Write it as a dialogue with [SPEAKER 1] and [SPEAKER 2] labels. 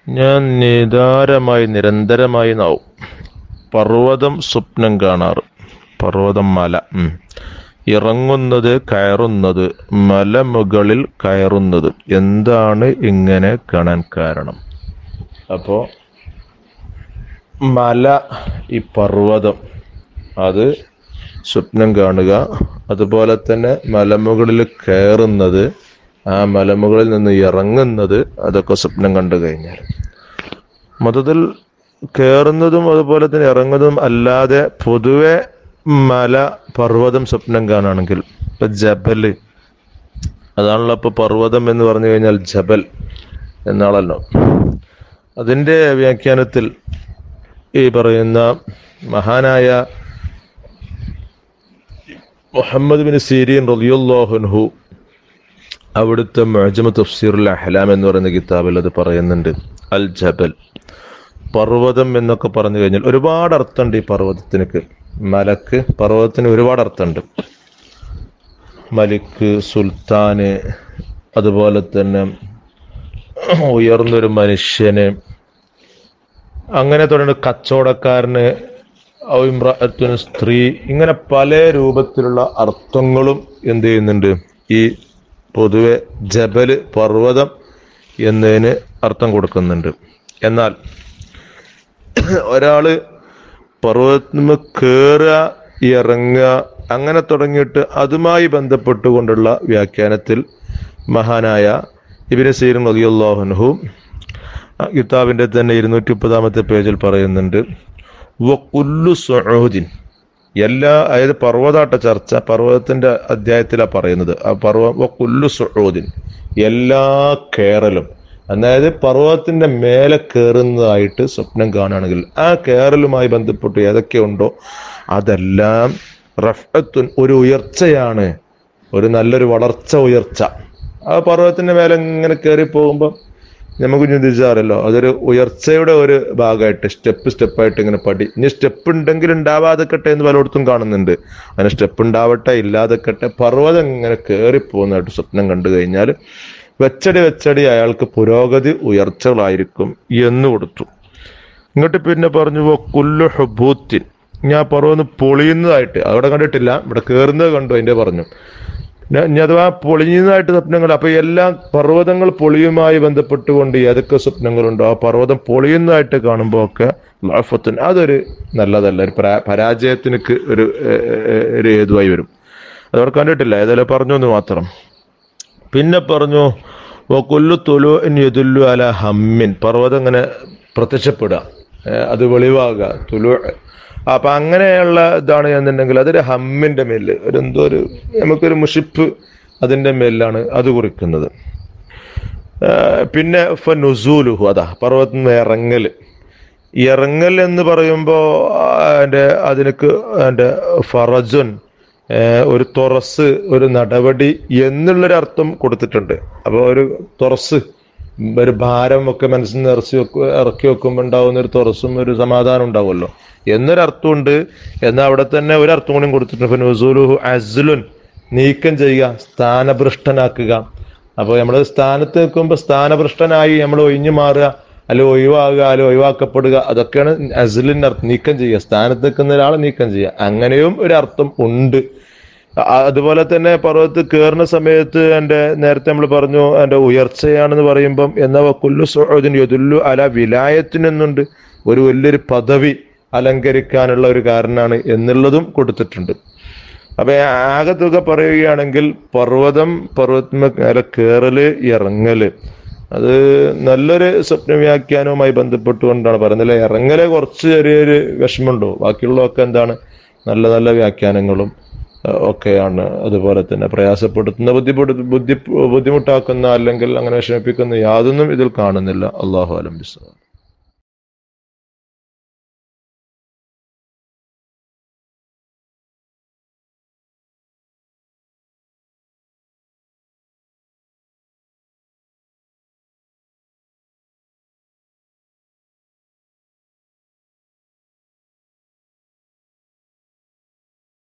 [SPEAKER 1] ഞാൻ നിതാരമായി നിരന്തരമായി നാവും പർവ്വതം സ്വപ്നം കാണാറ് പർവ്വതം മല ഉം. ഇറങ്ങുന്നത് കയറുന്നത് മലമുകളിൽ കയറുന്നത് എന്താണ് ഇങ്ങനെ കാണാൻ കാരണം അപ്പോ മല ഈ പർവ്വതം അത് സ്വപ്നം കാണുക അതുപോലെ തന്നെ മലമുകളിൽ കയറുന്നത് ആ മലമുകളിൽ നിന്ന് ഇറങ്ങുന്നത് അതൊക്കെ സ്വപ്നം കണ്ടു കഴിഞ്ഞാൽ മൊത്തത്തിൽ കയറുന്നതും അതുപോലെ തന്നെ ഇറങ്ങുന്നതും അല്ലാതെ പൊതുവെ മല പർവ്വതം സ്വപ്നം കാണുകയാണെങ്കിൽ ഇപ്പൊ ജബല് അതാണല്ലോ ഇപ്പൊ പർവ്വതം എന്ന് പറഞ്ഞു കഴിഞ്ഞാൽ ജബൽ എന്നാണല്ലോ അതിന്റെ വ്യാഖ്യാനത്തിൽ ഈ പറയുന്ന മഹാനായ മുഹമ്മദ് ബിൻ സീരീൻ റളിയല്ലാഹുൻഹു അവിടുത്തെ മുഅജമ തഫ്സീറുൽ അഹ്ലാം എന്ന് പറയുന്ന കിതാബിൽ അത് പറയുന്നുണ്ട് അൽ ജബൽ പർവ്വതം എന്നൊക്കെ പറഞ്ഞു കഴിഞ്ഞാൽ ഒരുപാട് അർത്ഥമുണ്ട് ഈ പർവ്വതത്തിനക്ക് മലക്ക് പർവ്വതത്തിന് ഒരുപാട് അർത്ഥമുണ്ട് മലിക്ക് സുൽത്താന് അതുപോലെ തന്നെ ഉയർന്നൊരു മനുഷ്യന് അങ്ങനെ തുടങ്ങി കച്ചവടക്കാരന് ഔ ഇമ്രഅത്തുന് സ്ത്രീ ഇങ്ങനെ പല രൂപത്തിലുള്ള അർത്ഥങ്ങളും എന്ത് ചെയ്യുന്നുണ്ട് ഈ പൊതുവെ ജബല് പർവ്വതം എന്നതിന് അർത്ഥം കൊടുക്കുന്നുണ്ട് എന്നാൽ ഒരാള് പർവ്വതത്തിന് കയറുക ഇറങ്ങുക അങ്ങനെ തുടങ്ങിയിട്ട് അതുമായി ബന്ധപ്പെട്ടുകൊണ്ടുള്ള വ്യാഖ്യാനത്തിൽ മഹാനായ ഇബിന് സീരും റളിയല്ലാഹുൻഹു കിതാബിന്റെ തന്നെ ഇരുന്നൂറ്റി മുപ്പതാമത്തെ പേജിൽ പറയുന്നുണ്ട് വക്കുല്ലു സുഊദിൻ എല്ലാ അതായത് പർവ്വതാട്ട ചർച്ച പർവ്വതത്തിന്റെ അധ്യായത്തിലാണ് പറയുന്നത് ആ പർവ്വ വക്കുല്ലു സുഊദിൻ എല്ലാ കേറലും അതായത് പർവ്വതത്തിന്റെ മേലെ കയറുന്നതായിട്ട് സ്വപ്നം കാണുകയാണെങ്കിൽ ആ കയറലുമായി ബന്ധപ്പെട്ട് ഏതൊക്കെ ഉണ്ടോ അതെല്ലാം റഫത്തുൻ ഒരു ഉയർച്ചയാണ് ഒരു നല്ലൊരു വളർച്ച ഉയർച്ച ആ പർവ്വതത്തിന്റെ മേലെ ഇങ്ങനെ കയറി പോകുമ്പോൾ നമുക്ക് ചിന്തിച്ചാറല്ലോ അതൊരു ഉയർച്ചയുടെ ഒരു ഭാഗമായിട്ട് സ്റ്റെപ്പ് സ്റ്റെപ്പായിട്ട് ഇങ്ങനെ പടി ഇനി സ്റ്റെപ്പ് ഉണ്ടെങ്കിൽ ഉണ്ടാവാതെക്കട്ടെ എന്ന് പലയിടത്തും കാണുന്നുണ്ട് അങ്ങനെ സ്റ്റെപ്പ് ഉണ്ടാവട്ടെ ഇല്ലാതെക്കട്ടെ പർവ്വതം ഇങ്ങനെ കയറി പോകുന്നതായിട്ട് സ്വപ്നം കണ്ടു കഴിഞ്ഞാൽ വെച്ചടി വെച്ചടി അയാൾക്ക് പുരോഗതി ഉയർച്ചകളായിരിക്കും എന്ന് കൊടുത്തു ഇങ്ങോട്ട് പിന്നെ പറഞ്ഞു "വ കുല്ലു ഹുബൂത്തിൻ ഞാൻ പർവ്വതം പൊളിയുന്നതായിട്ട് അവിടെ കണ്ടിട്ടില്ല ഇവിടെ കയറുന്നത് കണ്ടു അതിന്റെ പറഞ്ഞു പിന്നെ ഇനി അഥവാ പൊളിയുന്നതായിട്ട് സ്വപ്നങ്ങൾ അപ്പൊ എല്ലാ പർവ്വതങ്ങൾ പൊളിയുമായി ബന്ധപ്പെട്ടുകൊണ്ട് ഏതൊക്കെ സ്വപ്നങ്ങളുണ്ടോ ആ പർവ്വതം പൊളിയുന്നതായിട്ട് കാണുമ്പോൾ ഒക്കെ ലഅഫത്തുൻ അതൊരു നല്ലതല്ല ഒരു പരാ- പരാജയത്തിനക്ക് ഒരു ഏ, ഏ, ഒരു ഹേതുവായി വരും അതവിടെ കണ്ടിട്ടില്ല ഏതായാലും പറഞ്ഞു എന്ന് മാത്രം പിന്നെ പറഞ്ഞു കൊല്ലു തൊലു യദുല്ലു അല ഹമ്മിൻ പർവ്വതം ഇങ്ങനെ പ്രത്യക്ഷപ്പെടുക ഏ, അത് വെളിവാകുക തുലു അപ്പൊ അങ്ങനെയുള്ള ഇതാണ് എന്നുണ്ടെങ്കിൽ അതൊരു ഹമ്മിന്റെ മേല് ഒരു എന്തോ ഒരു നമുക്കൊരു മുഷിപ്പ് അതിന്റെ മേലിലാണ് അത് കുറിക്കുന്നത് ആ, പിന്നെ ഫ നുസൂലുഹു അതാ പർവ്വതത്തിൽ നിന്ന് ഇറങ്ങല് ഇറങ്ങൽ എന്ന് പറയുമ്പോൾ അതിന്റെ അതിനക്ക് അതിന്റെ ഫറജുൻ ഏഹ് ഒരു തുറസ് ഒരു നടപടി എന്നുള്ളൊരു അർത്ഥം കൊടുത്തിട്ടുണ്ട് അപ്പോൾ ഒരു തുറസ് ഒരു ഭാരം ഒക്കെ മനസ്സിൽ നിന്ന് ഇറച്ചി വെക്കുക ഇറക്കി വെക്കുമ്പോൾ ഉണ്ടാവുന്ന ഒരു തുറസും ഒരു സമാധാനം ഉണ്ടാവുമല്ലോ എന്നൊരർത്ഥമുണ്ട് എന്നാൽ അവിടെ തന്നെ ഒരു അർത്ഥം കൂടി കൊടുത്തിട്ടുണ്ട് ഇപ്പൊ നുസൂലുഹു അസ്ലുൻ നീക്കം ചെയ്യുക സ്ഥാനഭ്രഷ്ടനാക്കുക അപ്പോൾ നമ്മൾ സ്ഥാനത്ത് നിൽക്കുമ്പോൾ സ്ഥാനഭ്രഷ്ടനായി നമ്മൾ ഒഴിഞ്ഞു മാറുക അല്ലെ ഒഴിവാകുക അല്ലെ ഒഴിവാക്കപ്പെടുക അതൊക്കെയാണ് അസലിന്റെ അർത്ഥം നീക്കം ചെയ്യുക സ്ഥാനത്ത് നിൽക്കുന്ന ഒരാളെ നീക്കം ചെയ്യുക അങ്ങനെയും ഒരു അർത്ഥം ഉണ്ട് അ- അതുപോലെ തന്നെ പർവ്വതത്തിൽ കയറുന്ന സമയത്ത് എൻ്റെ നേരത്തെ നമ്മൾ പറഞ്ഞു എൻ്റെ ഉയർച്ചയാണെന്ന് പറയുമ്പം എന്നാ കുല്ലു സുഹൃദിൻ യദുല്ലു അല വിലായത്തിനെന്നുണ്ട് ഒരു വലിയൊരു പദവി അലങ്കരിക്കാനുള്ള ഒരു കാരണമാണ് എന്നുള്ളതും കൊടുത്തിട്ടുണ്ട് അപ്പൊ ആകെ തുക പറയുകയാണെങ്കിൽ പർവ്വതം പർവ്വതമേലെ കയറല് ഇറങ്ങല് അത് നല്ലൊരു സ്വപ്ന വ്യാഖ്യാനവുമായി ബന്ധപ്പെട്ടുകൊണ്ടാണ് പറയുന്നത് അല്ലെ ഇറങ്ങല് കുറച്ച് ചെറിയൊരു വിഷമമുണ്ടോ ബാക്കിയുള്ളതൊക്കെ എന്താണ് നല്ല നല്ല വ്യാഖ്യാനങ്ങളും അഹ് ഒക്കെയാണ് അതുപോലെ തന്നെ പ്രയാസപ്പെടുത്തുന്ന ബുദ്ധിമുട്ട് ബുദ്ധി ബുദ്ധിമുട്ടാക്കുന്ന അല്ലെങ്കിൽ അങ്ങനെ വിഷമിപ്പിക്കുന്ന യാതൊന്നും ഇതിൽ കാണുന്നില്ല അള്ളാഹു അലം ബിസ്ലാം